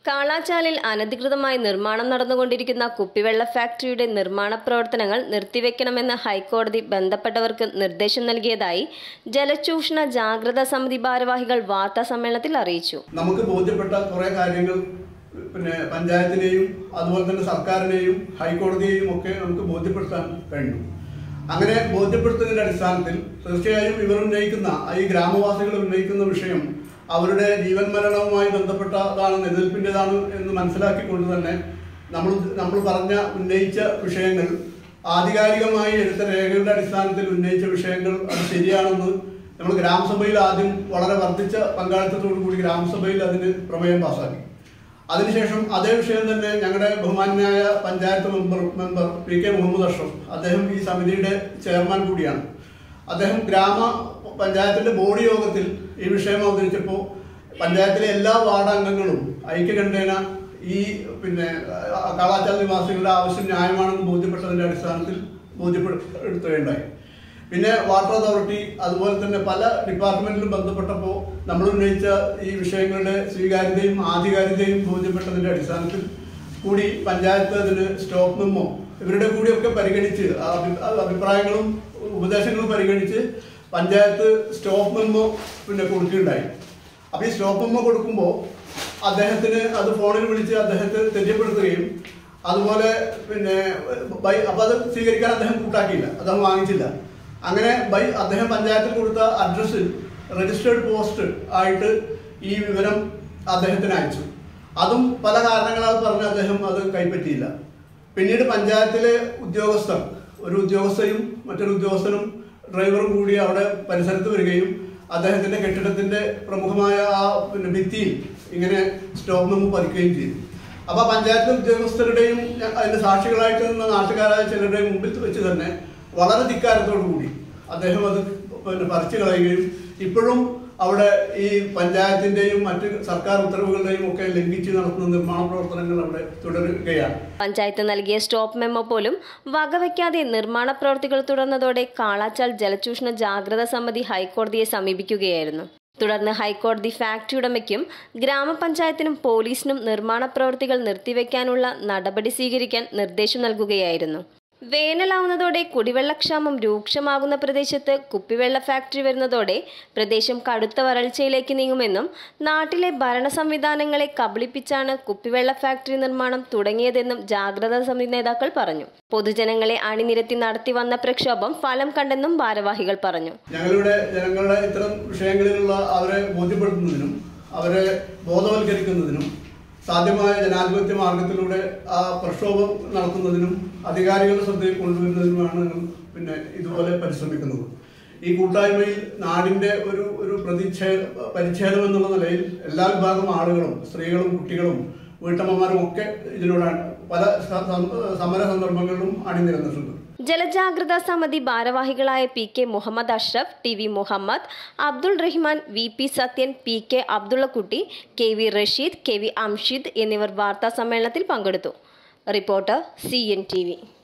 കാളാച്ചാലിൽ അനധികൃതമായി നിർമ്മാണം നടന്നുകൊണ്ടിരിക്കുന്ന കുപ്പിവെള്ള ഫാക്ടറിയുടെ നിർമ്മാണ പ്രവർത്തനങ്ങൾ നിർത്തിവെക്കണമെന്ന് ഹൈക്കോടതി ബന്ധപ്പെട്ടവർക്ക് നിർദ്ദേശം നൽകിയതായി ജലചൂഷണ ജാഗ്രതാ സമിതി ഭാരവാഹികൾ വാർത്താ സമ്മേളനത്തിൽ അറിയിച്ചു നമുക്ക് ബോധ്യപ്പെട്ട കുറേ കാര്യങ്ങൾ പിന്നെ പഞ്ചായത്തിനെയും അതുപോലെ തന്നെ സർക്കാരിനെയും ഹൈക്കോടതിയെയും ഒക്കെ നമുക്ക് ബോധ്യപ്പെടുത്താൻ കഴിഞ്ഞു അങ്ങനെ ബോധ്യപ്പെടുത്തുന്നതിന്റെ അടിസ്ഥാനത്തിൽ തീർച്ചയായും ഇവർ ഉന്നയിക്കുന്ന ഈ ഗ്രാമവാസികൾ ഉന്നയിക്കുന്ന വിഷയം അവരുടെ ജീവൻ മരണവുമായി ബന്ധപ്പെട്ടതാണ് നിലനിൽപ്പിൻ്റെതാണ് എന്ന് മനസ്സിലാക്കിക്കൊണ്ട് തന്നെ നമ്മൾ നമ്മൾ പറഞ്ഞ ഉന്നയിച്ച വിഷയങ്ങൾ ആധികാരികമായി എടുത്ത രേഖകളുടെ അടിസ്ഥാനത്തിൽ ഉന്നയിച്ച വിഷയങ്ങൾ അത് ശരിയാണെന്ന് നമ്മൾ ഗ്രാമസഭയിൽ ആദ്യം വളരെ വർദ്ധിച്ച പങ്കാളിത്തത്തോടു കൂടി ഗ്രാമസഭയിൽ അതിന് പ്രമേയം പാസാക്കി അതിനുശേഷം അതേ വിഷയം തന്നെ ഞങ്ങളുടെ ബഹുമാന്യായ panchayat member member P K Muhammad Ashraf അദ്ദേഹം ഈ സമിതിയുടെ ചെയർമാൻ കൂടിയാണ് അദ്ദേഹം ഗ്രാമ പഞ്ചായത്തിന്റെ ബോഡി യോഗത്തിൽ ഈ വിഷയം അവതരിച്ചപ്പോൾ പഞ്ചായത്തിലെ എല്ലാ വാർഡ് അംഗങ്ങളും ഐക്യകണ്ഠേന ഈ പിന്നെ കാളാച്ചാൽ നിവാസികളുടെ ആവശ്യം ന്യായമാണെന്ന് ബോധ്യപ്പെട്ടതിന്റെ അടിസ്ഥാനത്തിൽ ബോധ്യപ്പെടുത്തുകയുണ്ടായി പിന്നെ വാട്ടർ അതോറിറ്റി അതുപോലെ തന്നെ പല ഡിപ്പാർട്ട്മെന്റിലും ബന്ധപ്പെട്ടപ്പോൾ നമ്മൾ ഉന്നയിച്ച ഈ വിഷയങ്ങളുടെ സ്വീകാര്യതയും ആധികാരികതയും ബോധ്യപ്പെട്ടതിന്റെ അടിസ്ഥാനത്തിൽ കൂടി പഞ്ചായത്ത് അതിന് സ്റ്റോപ്പ് മെമ്മോ ഇവരുടെ കൂടിയൊക്കെ പരിഗണിച്ച് ആ അഭി- ആ അഭിപ്രായങ്ങളും ഉപദേശങ്ങളും പരിഗണിച്ച് പഞ്ചായത്ത് സ്റ്റോപ്പ് മെമ്മോ പിന്നെ കൊടുക്കുകയുണ്ടായി അപ്പൊ ഈ സ്റ്റോപ്പ് മെമ്മോ കൊടുക്കുമ്പോൾ അദ്ദേഹത്തിന് അത് ഫോണിൽ വിളിച്ച് അദ്ദേഹത്തെ തെര്യപ്പെടുത്തുകയും അതുപോലെ പിന്നെ ബൈ അപ്പൊ അത് സ്വീകരിക്കാൻ അദ്ദേഹം കൂട്ടാക്കിയില്ല അദ്ദേഹം വാങ്ങിച്ചില്ല അങ്ങനെ ബൈ അദ്ദേഹം പഞ്ചായത്തിൽ കൊടുത്ത അഡ്രസ്സിൽ രജിസ്റ്റേർഡ് പോസ്റ്റ് ആയിട്ട് ഈ വിവരം അദ്ദേഹത്തിന് അയച്ചു അതും പല കാരണങ്ങളാൽ പറഞ്ഞ് അദ്ദേഹം അത് കൈപ്പറ്റിയില്ല പിന്നീട് പഞ്ചായത്തിലെ ഉദ്യോഗസ്ഥർ ഒരു ഉദ്യോഗസ്ഥയും മറ്റൊരു ഉദ്യോഗസ്ഥനും ഡ്രൈവറും കൂടി അവിടെ പരിസരത്ത് വരികയും അദ്ദേഹത്തിന്റെ കെട്ടിടത്തിന്റെ പ്രമുഖമായ ആ പിന്നെ ഭിത്തിയിൽ ഇങ്ങനെ സ്റ്റോപ്പ് മെമ്മോ പതിക്കുകയും ചെയ്തു അപ്പൊ പഞ്ചായത്ത് ഉദ്യോഗസ്ഥരുടെയും ഞ- അതിന്റെ സാക്ഷികളായിട്ട് നിന്ന നാട്ടുകാരായ ചിലരുടെയും മുമ്പിൽ വെച്ച് തന്നെ വളരെ ധിക്കാരത്തോടു കൂടി അദ്ദേഹം അത് പിന്നെ പറിച്ചു കളയുകയും ഇപ്പോഴും അവിടെ ഈ പഞ്ചായത്തിന്റെയും മറ്റ് സർക്കാർ ഉത്തരവുകളുടെയും ഒക്കെ ലംഘിച്ച് നടത്തുന്ന നിർമ്മാണ പ്രവർത്തനങ്ങൾ അവിടെ തുടരുകയാണ് പഞ്ചായത്ത് നൽകിയ സ്റ്റോപ്പ് മെമ്മോ പോലും വകവയ്ക്കാതെ നിർമ്മാണ പ്രവൃത്തികൾ തുടർന്നതോടെ കാളാച്ചാൽ ജലചൂഷണ ജാഗ്രതാ സമിതി ഹൈക്കോടതിയെ സമീപിക്കുകയായിരുന്നു തുടർന്ന് ഹൈക്കോടതി ഫാക്ടറി ഉടമയ്ക്കും ഗ്രാമപഞ്ചായത്തിനും പോലീസിനും നിർമ്മാണ പ്രവൃത്തികൾ നിർത്തിവെക്കാനുള്ള നടപടി സ്വീകരിക്കാൻ നിർദ്ദേശം നൽകുകയായിരുന്നു വേനലാവുന്നതോടെ കുടിവെള്ളക്ഷാമം രൂക്ഷമാകുന്ന പ്രദേശത്ത് കുപ്പിവെള്ള ഫാക്ടറി വരുന്നതോടെ പ്രദേശം കടുത്ത വരൾച്ചയിലേക്ക് നീങ്ങുമെന്നും നാട്ടിലെ ഭരണ സംവിധാനങ്ങളെ കബളിപ്പിച്ചാണ് കുപ്പിവെള്ള ഫാക്ടറി നിർമ്മാണം തുടങ്ങിയതെന്നും ജാഗ്രതാ സമിതി നേതാക്കൾ പറഞ്ഞു പൊതുജനങ്ങളെ അണിനിരത്തി നടത്തി വന്ന പ്രക്ഷോഭം ഫലം കണ്ടെന്നും ഭാരവാഹികൾ പറഞ്ഞു ഞങ്ങളുടെ ജനങ്ങളുടെ ഇത്തരം വിഷയങ്ങളിലുള്ള അവരെ ബോധ്യപ്പെടുത്തുന്നതിനും അവരെ ബോധവൽക്കരിക്കുന്നതിനും സാധ്യമായ ജനാധിപത്യ മാർഗത്തിലൂടെ ആ പ്രക്ഷോഭം നടത്തുന്നതിനും അധികാരികളുടെ ശ്രദ്ധയിൽ കൊണ്ടുവരുന്നതിനുമാണ് ഞങ്ങൾ പിന്നെ ഇതുപോലെ പരിശ്രമിക്കുന്നത് ഈ കൂട്ടായ്മയിൽ നാടിന്റെ ഒരു ഒരു പ്രതിച്ഛേ പരിച്ഛേദം എന്നുള്ള നിലയിൽ എല്ലാ വിഭാഗം ആളുകളും സ്ത്രീകളും കുട്ടികളും വീട്ടമ്മമാരും ഒക്കെ ഇതിനോട് പല സ- സ- സമര സന്ദർഭങ്ങളിലും അണിനിരന്നിട്ടുണ്ട് ജലജാഗ്രതാ സമിതി ഭാരവാഹികളായ P K Muhammad Ashraf T V Muhammad Abdul Rahman V P Sathyan P K Abdullakutty K V Rasheed K V Amshid എന്നിവർ വാർത്താ സമ്മേളനത്തിൽ പങ്കെടുത്തു reporter C N T V